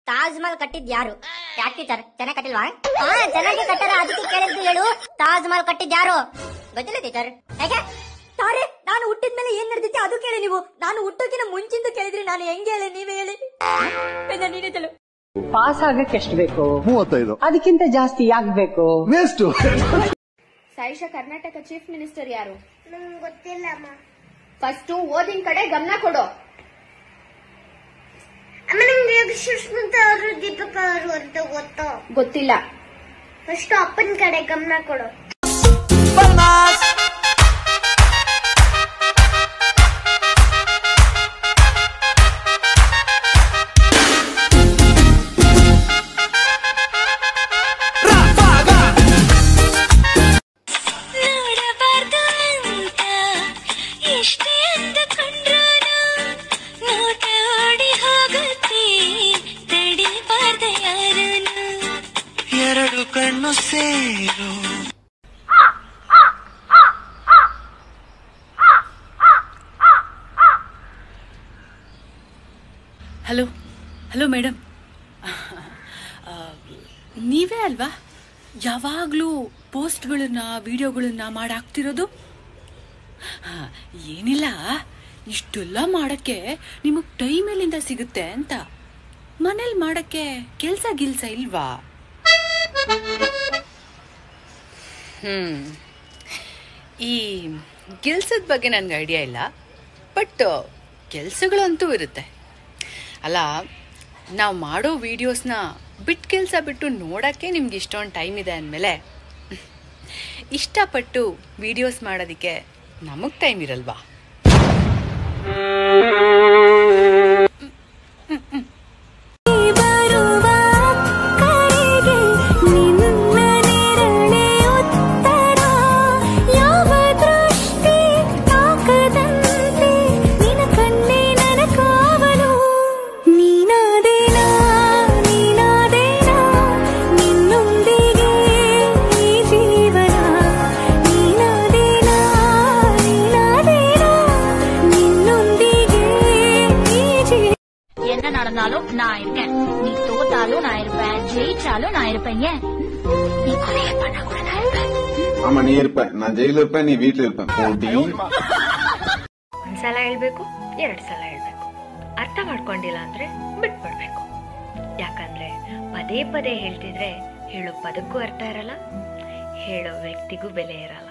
ತಾಜ್ ಮಹಲ್ ಕಟ್ಟಿದ್ ಯಾರು ಯಾಕೆ ಟೀಚರ್ ಚೆನ್ನಾಗಿ ಕಟ್ಟಿಲ್ವಾ ಹಾ ಚೆನ್ನಾಗಿ ಕಟ್ಟಾರ ಅದಕ್ಕೆ ಕೇಳಿದ್ದು ಹೇಳು ತಾಜ್ ಮಹಲ್ ಕಟ್ಟಿದ್ ಯಾರು ಗೊತ್ತಿಲ್ಲ ಟೀಚರ್ ಯಾಕೆ ತಾರೆ ನಾನು ಹುಟ್ಟಿದ್ಮೇಲೆ ಏನ್ ನಡೆದಿತ್ತೆ ಅದು ಕೇಳಿ ನೀವು ನಾನು ಹುಟ್ಟೋಕಿನ ಮುಂಚಿಂದ ಕೇಳಿದ್ರಿ ನಾನು ಹೆಂಗೆ ಹೇಳಿ ನೀವೇ ಹೇಳಿ ಬೇಡ, ನೀನೇ ಚಲು ಪಾಸ್ ಆಗಕ್ಕೆ ಎಷ್ಟು ಬೇಕು ಮೂವತ್ತೈದು ಅದಕ್ಕಿಂತ ಜಾಸ್ತಿ ಯಾಕೆ ಬೇಕು ವೇಸ್ಟ್ ಸಾಯಿಷಾ ಕರ್ನಾಟಕ ಚೀಫ್ ಮಿನಿಸ್ಟರ್ ಯಾರು ನಂಗೆ ಗೊತ್ತಿಲ್ಲ ಅಮ್ಮ ಫಸ್ಟ್ ಓದಿನ ಕಡೆ ಗಮನ ಕೊಡು ಅಮ್ಮ ನಂಗೆ ಸುಷ್ಮಿತ ಅವರು ದೀಪಕ್ ಅವರು ಅಂತ ಗೊತ್ತು ಗೊತ್ತಿಲ್ಲ ಫಸ್ಟ್ ಅಪ್ಪನ ಕಡೆ ಗಮನ ಕೊಡು ನೋಡಬಾರ್ದು ಅಂತ ಎಷ್ಟೇ ಅಂದುಕೊಂಡ್ರು ನೋಟ ಓಡಿ ಹೋಗುತ್ತೆ ತಡಿಬಾರ್ದ ಯಾರನು ಎರಡು ಕಣ್ಣು ಸೇರು ಹಲೋ ಹಲೋ ಮೇಡಮ್ ನೀವೇ ಅಲ್ವಾ ಯಾವಾಗಲೂ ಪೋಸ್ಟ್ಗಳನ್ನ ವಿಡಿಯೋಗಳನ್ನ ಮಾಡಾಕ್ತಿರೋದು ಆ, ಏನಿಲ್ಲ ಇಷ್ಟೆಲ್ಲ ಮಾಡಕ್ಕೆ ನಿಮಗೆ ಟೈಮ್ ಎಲ್ಲಿಂದ ಸಿಗುತ್ತೆ ಅಂತ ಮನೇಲಿ ಮಾಡಕ್ಕೆ ಕೆಲಸ ಗಿಲ್ಸ ಇಲ್ವಾ ಹ್ಮ್ ಈ ಕೆಲ್ಸದ ಬಗ್ಗೆ ನನಗೆ ಐಡಿಯಾ ಇಲ್ಲ ಬಟ್ ಕೆಲಸಗಳಂತೂ ಇರುತ್ತೆ ಅಲ್ಲ ನಾವು ಮಾಡೋ ವಿಡಿಯೋಸ್ನ ಬಿಟ್ಟು ಕೆಲಸ ಬಿಟ್ಟು ನೋಡೋಕ್ಕೆ ನಿಮ್ಗೆ ಇಷ್ಟೊಂದು ಟೈಮ್ ಇದೆ ಅಂದಮೇಲೆ ಇಷ್ಟಪಟ್ಟು ವಿಡಿಯೋಸ್ ಮಾಡೋದಕ್ಕೆ ನಮಗೆ ಟೈಮ್ ಇರಲ್ವಾ ಬರುವ ಕರೆಗೆ ನಿನ್ನ ನೆರಳೆ ಉತ್ತರ ಯಾವ ದೃಷ್ಟಿ ತಾಕದಂತೆ ನಿನ ಕಣ್ಣೆ ನನ್ನ ಕಾವಲು ನೀನಾದೇನಾ ನೀನಾದೇನಾ ನಿನ್ನೊಂದಿಗೆ ಈ ಜೀವನ ನೀನಾದೇನಾ ನೀನಾದೇನಾ நின்னொந்திகே என்ன நடந்தாலும் நான் இருக்கேன் நீ தோத்தாலும் நான் இருப்பேன் ஜெயிச்சாலும் நான் இருப்பேன் ஏன் நீ கொலையை பண்ண கூட நான் இருப்பேன் ஆமா நீ இருப்ப நான் ஜெயில இருப்பேன் நீ வீட்டுல இருப்பேன் போட்டி ಒಂದ್ಸಲ ಹೇಳ್ಬೇಕು ಎರಡ್ ಸಲ ಹೇಳ್ಬೇಕು ಅರ್ಥ ಮಾಡ್ಕೊಂಡಿಲ್ಲ ಅಂದ್ರೆ ಬಿಟ್ಬಿಡ್ಬೇಕು ಯಾಕಂದ್ರೆ ಪದೇ ಪದೇ ಹೇಳ್ತಿದ್ರೆ ಹೇಳೋ ಪದಕ್ಕೂ ಅರ್ಥ ಇರಲ್ಲ ಹೇಳೋ ವ್ಯಕ್ತಿಗೂ ಬೆಲೆ ಇರಲ್ಲ